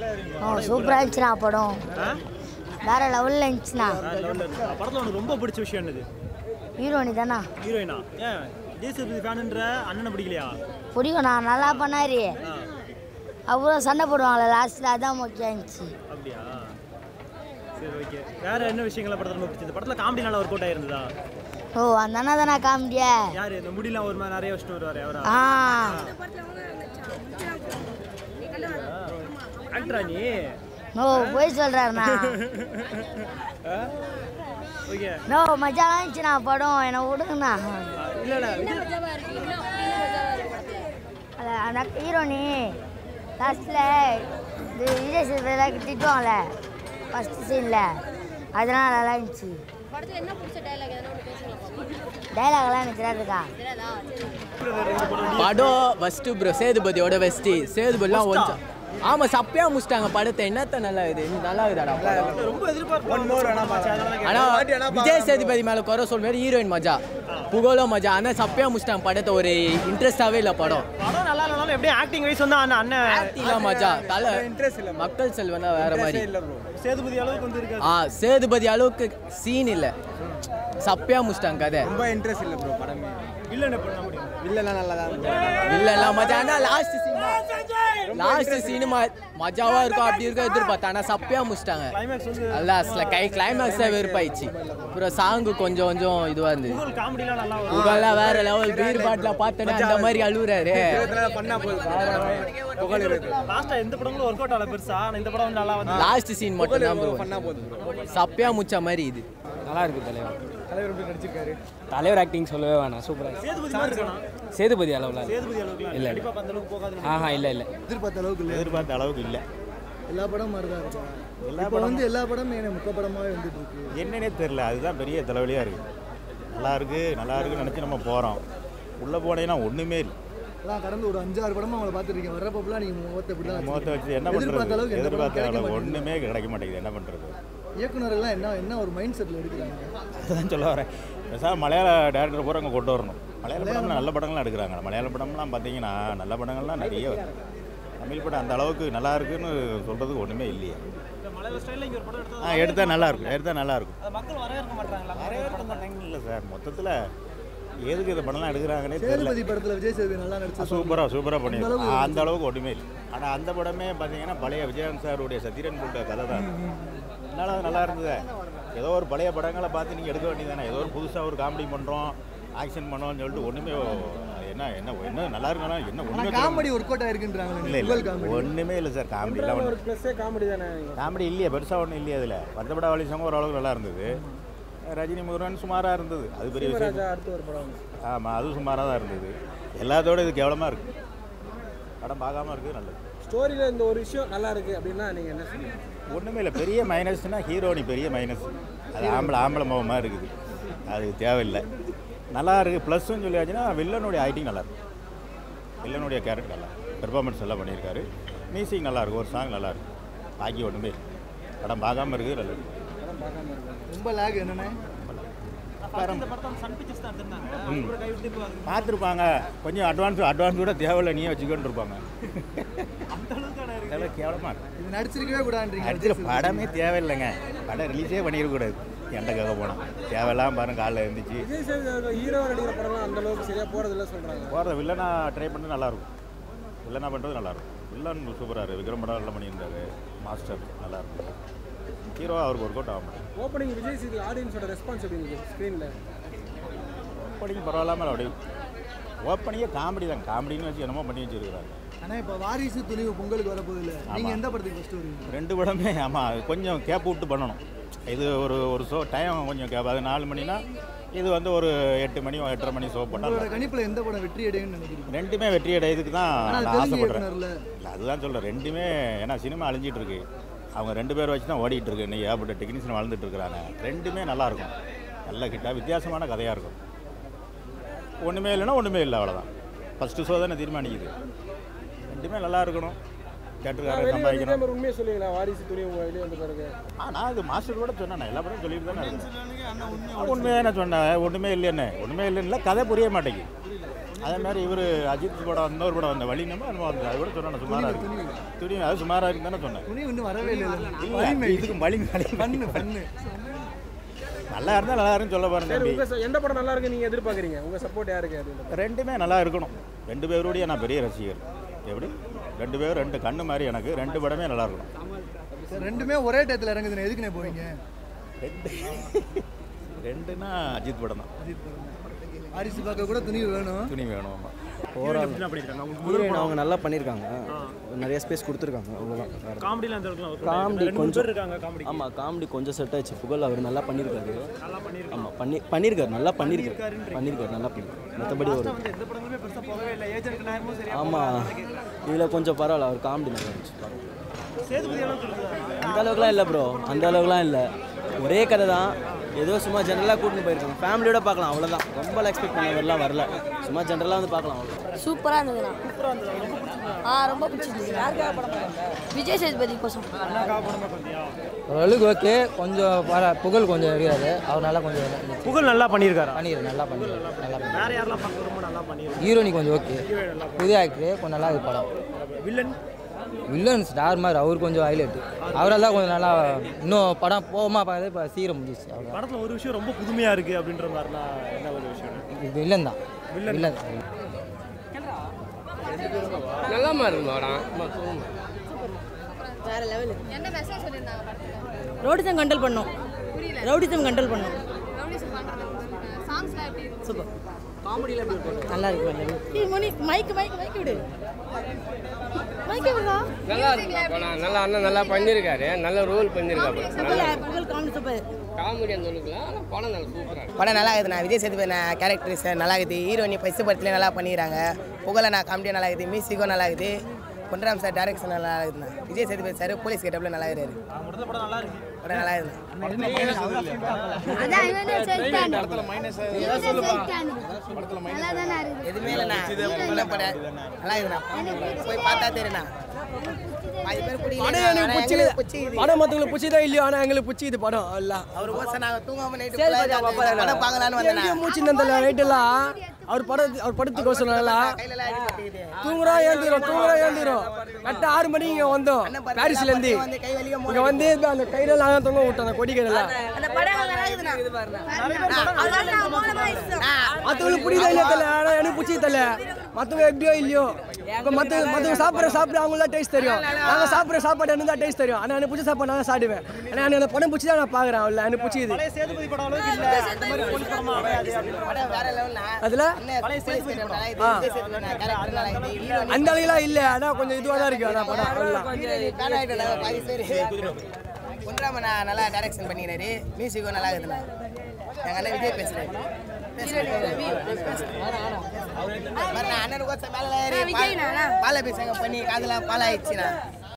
ஆ சூப்பராக இருந்துச்சுண்ணா படம் ஆ? வேற லெவலில் இருந்துச்சுண்ணா வேற level ல இருக்கு. படத்துல உனக்கு ரொம்ப பிடிச்ச விஷயம் என்னது ஹீரோனி தானா ஹீரோயினா ஏன் தேசபதி ஃபேனுன்ற அண்ணனை பிடிக்கலையா பிடிக்கும் நான் நல்லா பண்ணாரு ஆ, அப்புறம் சண்டை போடுவாங்களே லாஸ்ட்டில் அதான் முக்கியம் இருந்துச்சு அப்படியா சரி ஓகே வேற என்ன விஷயங்களை படத்துல ரொம்ப பிடிச்சது படத்துல காமெடி நல்லா ஒர்க் அவுட் ஆயிருந்ததா ஓ அந்த அண்ணா தானே காமெடியா யாரு இந்த முடியெல்லாம் ஒரு மாதிரி நிறைய வச்சுட்டு வருவாரு அவரா ஆ ஆக்டரா நீ நோ போய் சொல்கிறாருண்ணா ஓகே நோ மஜாலாம் இருந்துச்சுண்ணா படம் என்னை விடுங்கண்ணா இல்ல இல்ல இது- அது அந்த ஹீரோனி லாஸ்ட்டில் இது விஜய் சேதுபதிலாம் திட்டுவாங்கள்ல ஃபஸ்ட்டு சீனில் அதெல்லாம் நல்லா இருந்துச்சு படத்துல என்ன பிடிச்ச டைலாக் எதனா ஒன்று பேசுங்க டைலாக்லாம் எனக்கு தெரியாதுக்கா தெரியாதா சரி படம் ஃபஸ்ட்டு ப்ரோ சேதுபதியோட வெஸ்ட்டு சேதுபதிலாம் கொஞ்சம் ஆமாம் சப்பையாக முடிச்சிட்டாங்க படத்தை என்னத்த நல்லா இது இது நல்லா இருக்குதாடா படம் ரொம்ப எதிர்பார்ப்பு ஆனால் விஜய் சேதுபதி மேலே குறை சொல்லுவார் ஹீரோயின் மஜா புகழோ மஜா ஆனால் சப்பையாக முடிச்சிட்டாங்க படத்தை ஒரு இன்ட்ரெஸ்டாகவே இல்லை படம் படம் நல்லா இல்லைனாலும் எப்படியும் ஆக்டிங் வைஸ் வந்து அண்ணன் அண்ணன் ஆக்டிங்லாம் மஜா தலை மக்கள் செல்வன் தான் வேற மாதிரி சேதுபதி அளவுக்கு வந்து இருக்காது ஆ சேதுபதி அளவுக்கு சீன் இல்லை சப்பையாக முடிச்சிட்டாங்க கதை ரொம்ப இன்ட்ரெஸ்ட் இல்லை ப்ரோ படமே இல்ல என்ன பண்ண முடியும் இல்லைலாம் நல்லா தான் இல்ல மஜா ஆனா லாஸ்ட் சீன் லாஸ்ட் சீன் மஜாவா இருக்கும் அப்படி இருக்கும் எதிர்பார்த்தேன் ஆனா சப்பையா முடிச்சிட்டாங்க கிளைமேக்ஸ் வந்து லாஸ்ட்ல கை கிளைமேக்ஸ் தான் வெறுப்பாயிடுச்சு அப்புறம் சாங்கு கொஞ்சம் கொஞ்சம் இதுவா இருந்தது புகழ் காமெடிலாம் நல்லா வரும் புகழ்லாம் வேற லெவல் பீர் பாட்டில பார்த்தோன்னே அந்த மாதிரி அழுகுறாரு பண்ணா போதும் புகழ் இருக்கு லாஸ்டா எந்த படங்களும் ஒர்க் அவுட் ஆகல பெருசா ஆனா இந்த படம் வந்து நல்லா வந்து லாஸ்ட் சீன் மட்டும் தான் bro. பண்ணா போதும் bro. சப்பையா முச்ச மாதிரி இது நல்லா இருக்கு தலைவர் தலைவர் எப்படி நடிச்சிருக்காரு தலைவர் ஆக்டிங் சொல்லவே வேணாம் சூப்பராக சேதுபதி மாதிரி இருக்கானா சேதுபதி அளவில் சேதுபதி அளவுக்கு இல்ல, இல்ல. கண்டிப்பா அந்த அளவுக்கு போகாது ஆஹா இல்லை இல்லை எதிர்பார்த்த அளவுக்கு இல்லை எதிர்பார்த்த அளவுக்கு இல்லை எல்லா படம் மாதிரி தான் இருக்கும் எல்லா இப்போ வந்து எல்லா படமும் எனக்கு முக்க படமாகவே வந்துட்டு இருக்கு என்னன்னே தெரில அதுதான் பெரிய தலைவலியாக இருக்குது நல்லா இருக்கு நல்லா இருக்குன்னு நினச்சி நம்ம போகிறோம் உள்ளே போனீங்கன்னா ஒன்றுமே இல்லை எல்லாம் கடந்து ஒரு அஞ்சாறு படமா அவங்கள பார்த்துருக்கீங்க வர்றப்பெல்லாம் நீங்கள் முகத்தை இப்படி தான் முகத்தை வச்சு என்ன எதிர்பார்த்த அளவுக்கு பண்ணுறது எந்த படம் எதிர்பார்த்த கிடைக்க அளவுக்கு மாட்டேங்குது. ஒன்றுமே கிடைக்க மாட்டேங்குது என்ன பண்ணுறது இயக்குனரெல்லாம் என்ன என்ன ஒரு மைண்ட் செட்டில் எடுக்கிறாங்க அதுதான் சொல்ல வரேன் பேசாம மலையாள டேரக்டர் பூரா அங்கே கொண்டு வரணும் மலையாள படம்லாம் நல்ல படங்கள்லாம் எடுக்கிறாங்க மலையாள படம்லாம் பார்த்தீங்கன்னா நல்ல படங்கள்லாம் நிறைய வருது தமிழ் படம் அந்த அளவுக்கு நல்லா இருக்குன்னு சொல்கிறதுக்கு ஒன்றுமே இல்லையே இந்த மலையாள ஸ்டைல்ல இங்க ஒரு படம் எடுத்தா ஆ எடுத்தால் நல்லா இருக்கும் எடுத்தால் நல்லா இருக்கும் அது மக்கள் வரவேற்க மாட்டாங்களா வரவேற்க மாட்டாங்க இல்லை சார் மொத்தத்தில் எதுக்கு இந்த படம்லாம் எடுக்கிறாங்கன்னே தெரியல சேதுபதி படத்தில் விஜய் சேதுபதி நல்லா நடிச்சு சூப்பராக சூப்பராக பண்ணியிருக்கோம் அளவுக்கு அந்த அளவுக்கு ஒன்றுமே இல்லை ஆனால் அந்த படமே பார்த்தீங்கன்னா பழைய விஜயகாந்த் சாருடைய சத்திரன் போட்ட கதை தான் அதனால அது நல்லா இருந்தது ஏதோ ஒரு பழைய படங்களை பார்த்து நீங்கள் எடுக்க வேண்டியதானே ஏதோ ஒரு புதுசாக ஒரு காமெடி பண்ணுறோம் ஆக்ஷன் பண்ணுறோம்னு சொல்லிட்டு ஒன்றுமே என்ன என்ன என்ன நல்லா இருக்கணும் என்ன ஒன்றுமே ஆனால் காமெடி ஒர்க் அவுட் ஆயிருக்குன்றாங்க இல்லை புகழ் இல்லை காமெடி ஒன்றுமே இல்லை சார் காமெடிலாம் ஒன்று ப்ளஸ்ஸே காமெடி தானே காமெடி இல்லையே பெருசாக ஒன்றும் இல்லையே அதில் வந்தபட வழி சங்கம் ஓரளவுக்கு நல்லா இருந்தது ரஜினி முருகன் சுமாராக இருந்தது அது பெரிய விஷயம் அடுத்து ஒரு படம் ஆமாம் அது சுமாராக தான் இருந்தது எல்லாத்தோட இது கேவலமாக இருக்குது படம் பார்க்காம இருக்குது நல்லது ஸ்டோரியில் இந்த ஒரு விஷயம் நல்லா இருக்கு அப்படின்னா நீங்கள் என்ன சொல்லுவீங்க ஒன்றுமே இல்லை பெரிய மைனஸ்னா ஹீரோனி பெரிய மைனஸ் அது ஆம்பளை ஆம்பளை முகம் மாதிரி இருக்குது அது தேவையில்லை நல்லா இருக்குது ப்ளஸ்ன்னு சொல்லியாச்சுன்னா வில்லனுடைய ஆக்டிங் நல்லா இருக்கு வில்லனுடைய கேரக்டர் நல்லா பெர்ஃபார்மன்ஸ் எல்லாம் பண்ணியிருக்காரு மியூசிக் நல்லா இருக்கு ஒரு சாங் நல்லா இருக்கு பாக்கி ஒன்றுமே இல்லை படம் பார்க்காம இருக்குது நல்லது ரொம்ப லேக் என்னண்ணே இந்த படத்தை வந்து சன் பிக்சர்ஸ் தான் எடுத்திருந்தாங்க ம். அப்புறம் கைவிட்டு இப்போ அது பார்த்துருப்பாங்க கொஞ்சம் அட்வான்ஸ் அட்வான்ஸ் கூட தேவையில்லை நீயே வச்சுக்கோன்னு இருப்பாங்க அந்த அளவுக்கான இருக்கு அதெல்லாம் கேவலமாக இருக்கு இது நடிச்சிருக்கவே கூடாதுன்றீங்க அடிச்சிட படமே தேவையில்லைங்க படம் ரிலீஸே பண்ணிடக்கூடாது என்கிட்ட கேட்க போனோம் தேவையில்லாம் பாருங்க காலைல எழுந்திரிச்சு விஜய் சேதுபதி ஹீரோ நடிக்கிற படம்லாம் அந்த அளவுக்கு சரியாக போகிறதில்ல சொல்கிறாங்க போகிறத வில்லனா ட்ரை பண்ணி நல்லாயிருக்கும் வில்லனா பண்ணுறது நல்லாயிருக்கும் வில்லன் சூப்பராக இருக்குது விக்ரம் படம் நல்லா பண்ணியிருந்தாரு மாஸ்டர் நல்லா இருக்கும் ஹீரோ அவருக்கு ஒர்க் அவுட் ஆகும் ஓப்பனிங் விஜய் சேது ஆடியன்ஸோட ரெஸ்பான்ஸ் எப்படி இருந்துச்சு ஸ்க்ரீனில் ஓப்பனிங் பரவாயில்லாமல் அப்படி ஓப்பனிங்கே காமெடி தான் காமெடின்னு வச்சு என்னமோ பண்ணி வச்சுருக்கிறாங்க ஆனால் இப்போ வாரிசு துணிவு பொங்கலுக்கு வரப்போகுது இல்லை நீங்கள் எந்த படத்துக்கு ஃபஸ்ட்டு வருவீங்க ரெண்டு படமே ஆமாம் கொஞ்சம் கேப் விட்டு பண்ணணும் இது ஒரு ஒரு ஷோ டைம் கொஞ்சம் கேப் அது நாலு மணினா இது வந்து ஒரு எட்டு மணி எட்டரை மணி ஷோ போட்டால் உங்களோட கணிப்பில் எந்த படம் வெற்றி அடையும்னு நினைக்கிறீங்க ரெண்டுமே வெற்றி அடையதுக்கு தான் ஆனால் நான் தெலுங்கு ஆசைப்படுறேன் இயக்குனர்ல இல்லை அதுதான் சொல்கிறேன் ரெண்டுமே ஏன்னா சினிமா அழிஞ்சிட்டு இருக்கு அவங்க ரெண்டு பேர் வச்சு தான் ஓடிட்டு இருக்கு இன்னைக்கு ஏகப்பட்ட டெக்னீஷியன் வளர்ந்துட்டு இருக்கிறாங்க ரெண்டுமே நல்லா இருக்கும் நல்ல கிட்டாக வித்தியாசமான கதையாக இருக்கும் ஒன்றுமே இல்லைன்னா ஒன்றுமே இல்லை அவ்வளோதான் ஃபஸ்ட்டு ஷோ தானே தீர்மானிக்குது ரெண்டுமே நல்லா இருக்கணும் தேட்டருக்காரர் சம்பாதிக்கணும் ஒரு உண்மையை சொல்லுவீங்களா வாரிசு துணி உங்கள் வெளியே வந்து பாருங்க ஆ நான் இது மாஸ்டர் கூட சொன்னேன் எல்லா படம் சொல்லிட்டு தானே இருக்கேன் உண்மையாக நான் சொன்னேன் ஒன்றுமே இல்லைன்னு ஒன்றுமே இல்லைன்னு கதை புரிய மாட்டேங்குது அதே மாதிரி இவர் அஜித் படம் இன்னொரு படம் வந்த வழி நம்ம அது வந்து அது கூட சொன்னேன் சுமாராக இருக்கு துணி அது சுமாராக இருக்குன்னு தானே சொன்னேன் துணி இன்னும் வரவே இல்லை இல்லை இதுக்கு வழி வழி பண்ணு பண்ணு நல்லா இருந்தால் நல்லா இருக்குன்னு சொல்ல பாருங்க சரி தம்பி உங்க ச- எந்த படம் நல்லா இருக்கு நீங்க எதிர்பார்க்குறீங்க உங்க சப்போர்ட் யாருக்கு அது ரெண்டுமே நல்லா இருக்கணும் ரெண்டு பேருடைய நான் பெரிய ரசிகர் எப்படி ரெண்டு பேரும் ரெண்டு கண்ணு மாதிரி எனக்கு ரெண்டு படமே நல்லா இருக்கணும் சரி, ரெண்டுமே ஒரே டயத்தில் இறங்குதுண்ணே எதுக்குண்ணே போவீங்க ரெண்டு ரெண்டுனா அஜித் படம் தான் அஜித் படம். அரிசி பார்க்க கூட துணி வேணும் துணி வேணும் ஆமாம் ஹீரோயின் எப்படிலாம் பண்ணியிருக்காங்க அவங்க முதல் ஹீரோயின் படம் அவங்க நல்லா பண்ணியிருக்காங்க நிறைய ஸ்பேஸ் கொடுத்துருக்காங்க அவ்வளோதான் வேற காமெடியில் அந்த இருக்கலாம் ஒரு காமெடி ரெண்டு மூணு கொஞ்சம் பேர் இருக்காங்க காமெடி ஆமாம் காமெடி கொஞ்சம் செட் ஆச்சு புகழ் அவர் நல்லா பண்ணியிருக்காரு நல்லா பண்ணியிருக்காங்க ஆமாம் பண்ணி பண்ணியிருக்காரு நல்லா பண்ணியிருக்காரு பண்ணியிருக்காரு நல்லா பண்ணியிருக்காரு மற்றபடி ஒரு வந்து எந்த படங்களுமே பெருசாக போகவே இல்லை ஏஜென்ட் நேரமும் சரி ஆமாம் இதில் கொஞ்சம் பரவாயில்ல அவர் காமெடி நல்லா இருந்துச்சு சேதுபதி அளவுக்கு இருக்குது அந்த அளவுக்குலாம் இல்லை ப்ரோ அந்த அளவுக்குலாம் இல்லை ஒரே கதை தான் ஏதோ சும்மா ஜென்ரலாக கூட்டின்னு போயிருக்காங்க ஃபேமிலியோட பார்க்கலாம் அவ்வளோதான் ரொம்ப எக்ஸ்பெக்ட் பண்ண மாதிரிலாம் வரல சும்மா ஜென்ரலாக வந்து பார்க்கலாம் அவ்வளோ சூப்பராக இருந்ததுண்ணா ஆ ரொம்ப பிடிச்சிருந்தது விஜய் சேதுபதி கோசம் ஓரளவுக்கு ஓகே கொஞ்சம் பர புகழ் கொஞ்சம் இருக்காது அவர் நல்லா கொஞ்சம் புகழ் நல்லா பண்ணியிருக்காரா பண்ணிடுறாரு நல்லா பண்ணிடுறாரு நல்லா பண்ணி வேற யாரெல்லாம் பார்க்க ரொம்ப நல்லா பண்ணியிருக்காங்க ஹீரோனி கொஞ்சம் ஓகே புதிய ஆக்டர் கொஞ்சம் நல்லா இருக்கு படம் வில்லன் வில்லன் ஸ்டார் மாதிரி அவர் கொஞ்சம் ஹைலைட் அவரால் தான் கொஞ்சம் நல்லா இன்னும் படம் போகமா பார்க்குறது இப்போ சீக்கிரம் முடிஞ்சிச்சு அவர் படத்துல ஒரு விஷயம் ரொம்ப புதுமையா இருக்கு அப்படின்ற மாதிரிலாம் என்ன ஒரு விஷயம் வில்லன் தான் வில்லன். வில்லன் நல்லா இருக்கு படம் வேற லெவல் என்ன மெசேஜ் சொல்லியிருந்தாங்க படத்துல ரவுடிசம் கண்ட்ரோல் பண்ணோம் ரவுடிசம் கண்ட்ரோல் பண்ணோம் ரவுடிசம் பண்றது சாங்ஸ்லாம் எப்படி இருக்கு சூப்பர் நல்லா இருக்கு மணி மைக் மைக் மைக் விடு மைக் விடுறா நல்லா இருக்கு படம் நல்லா அண்ணன் நல்லா பண்ணியிருக்காரு நல்ல ரோல் பண்ணியிருக்காரு புகழ் புகழ் காமெடி சூப்பர் காமெடி அந்த அளவுக்கு ஆனால் படம் நல்லா சூப்பராக இருக்கு படம் நல்லா இருக்குதுண்ணா விஜய் சேதுபதி கேரக்டர்ஸ் நல்லா இருக்குது ஹீரோயினி பைசு படத்துலேயே நல்லா பண்ணிடுறாங்க புகழ நான் காமெடியாக நல்லா இருக்குது மியூசிக்கும் நல்லா இருக்குது பொன்ராம் சார் டேரக்ஷன் நல்லா இருக்குதுண்ணா விஜய் சேதுபதி சார் போலீஸ் கேட்டப்பில் நல்லா இருக்கிறாரு படம் நல்லா இருக்குண்ணா அதான் இவனே செஞ்சான் இவனே செஞ்சான் நல்லா தானே இருக்கு எதுவுமே இல்லைண்ணா நல்ல படம் நல்லா இருக்குண்ணா போய் பார்த்தா தெரியுண்ணா பாதி பேர் படம் எனக்கு பிடிச்சிது பிடிச்சிது படம் மற்றவங்களுக்கு பிடிச்சதோ இல்லையோ ஆனால் எங்களுக்கு பிடிச்சிது படம் எல்லாம் அவர் ஓசை நாங்கள் தூங்காம நைட்டு சேதுபதி அப்பா படம் படம் பார்க்கலான்னு வந்தேண்ணா மூச்சு நின்றல நைட்டெல்லாம் அவர் படம் அவர் படத்துக்கு நல்லா கையிலலாம் அடிபட்டுக்குது தூங்குறோம் ஏந்துக்கிறோம் தூங்குறோம் ஏந்துக்கிறோம் கரெக்டாக ஆறு மணிக்கு இங்கே வந்தோம் பாரிஸ்லேருந்து வந்து கை வலிக்க இங்கே வந்து இந்த அந்த கையில நாங்கள் தொங்க விட்டோம் அந்த கொடி கையில அந்த படம் நல்லா இருக்குதுண்ணா அதான் நான் மூலமா இஷ்டம் மற்றவங்களுக்கு புரியுதா இல்லையா தெரியல ஆனால் எனக்கு பிடிச்சது தெரியல மற்றவங்க எப்படியோ இல்லையோ இப்போ மற்ற மற்றவங்க சாப்பிட்ற சாப்பிட அவங்களுக்கு டேஸ்ட் தெரியும் நாங்கள் சாப்பிட்ற சாப்பாடு எனக்கு தான் டேஸ்ட் தெரியும் ஆனால் எனக்கு பிடிச்ச சாப்பாடு நான் சாப்பிடுவேன் ஆனால் எனக்கு அந்த படம் பிடிச்சி தான் நான் பார்க்குறேன் அவ்வளோ எனக்கு பிடிச்சிது பழைய சேதுபதி படம் அளவுக்கு இல்ல அந்த மாதிரி போலீஸ் படமா அமையாது அப்படின்னு படம் வேற லெவல்ண்ணா அதில் அண்ணன் போலீஸ் கேட்டப் நல்லா இருக்குது விஜய் சேதுபதி கேரக்டர் நல்லா இருக்குது ஹீரோயினி அந்த அளவுக்குலாம் இல்லை ஆனால் கொஞ்சம் இதுவாக தான் இருக்குது அதான் படம் அவ்வளோ ஃபேன் ஆகிட்டோம் நாங்கள் பாதி பேர் பொன்ராமன் நல்லா டைரக்ஷன் பண்ணிக்கிறாரு மியூசிக்கும் நல்லா இருக்குதுண்ணா எங்கள் அண்ணன் விஜய் பேசுகிறாரு அண்ணனுக்கு மேலே பால பேசுங்க பண்ணி காதெல்லாம் பால் ஆயிடுச்சுண்ணா